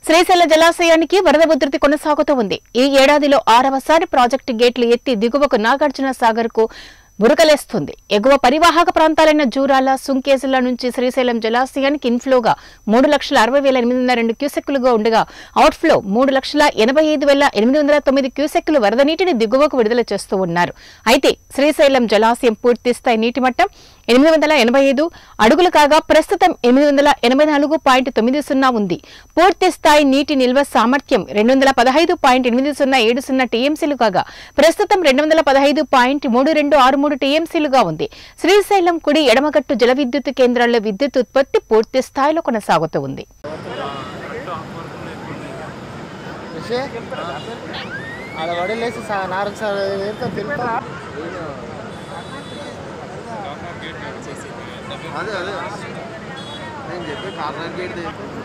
శ్రీశైల జలాశయానికి వరద ఉధృతి కొనసాగుతూ ఉంది ఈ ఏడాదిలో ఆరవసారి ప్రాజెక్టు గేట్లు ఎత్తి దిగువకు నాగార్జున సాగర్ కు మురకలేస్తుంది ఎగువ పరివాహక ప్రాంతాలైన జూరాల సుంకేసుల నుంచి శ్రీశైలం జలాశయానికి ఇన్ఫ్లోగా మూడు లక్షల అరవై వేల ఎనిమిది వందల రెండు క్యూసెక్కులుగా ఉండగా అవుట్ఫ్లో మూడు లక్షల ఎనభై ఐదు వేల ఎనిమిది వందల తొమ్మిది క్యూసెక్కులు వరద నీటిని దిగువకు విడుదల చేస్తూ ఉన్నారు అయితే శ్రీశైలం జలాశయం పూర్తి స్థాయి నీటి మట్టం ఎనిమిది వందల ఎనభై ఐదు అడుగులు కాగా ప్రస్తుతం ఎనిమిది వందల ఎనభై నాలుగు పాయింట్ తొమ్మిది సున్నా ఉంది పూర్తి స్థాయి నీటి నిల్వ సామర్థ్యం రెండు వందల పదహైదు పాయింట్ ఎనిమిది సున్నా ఏడు సున్నా టీఎంసీలు కాగా ప్రస్తుతం రెండు వందల పదహైదు పాయింట్ మూడు రెండు ఆరు మూడు టీఎంసీలుగా ఉంది శ్రీశైలం కుడి ఎడమగట్టు జల విద్యుత్ కేంద్రాల్లో విద్యుత్ ఉత్పత్తి పూర్తి స్థాయిలో కొనసాగుతూ ఉంది విషయ ఆడ వడిలేసి నాలుగు సార్ ఏరుతా తిరుగుతా అదే అదే నేను చెప్పి కార్నర్ గేట్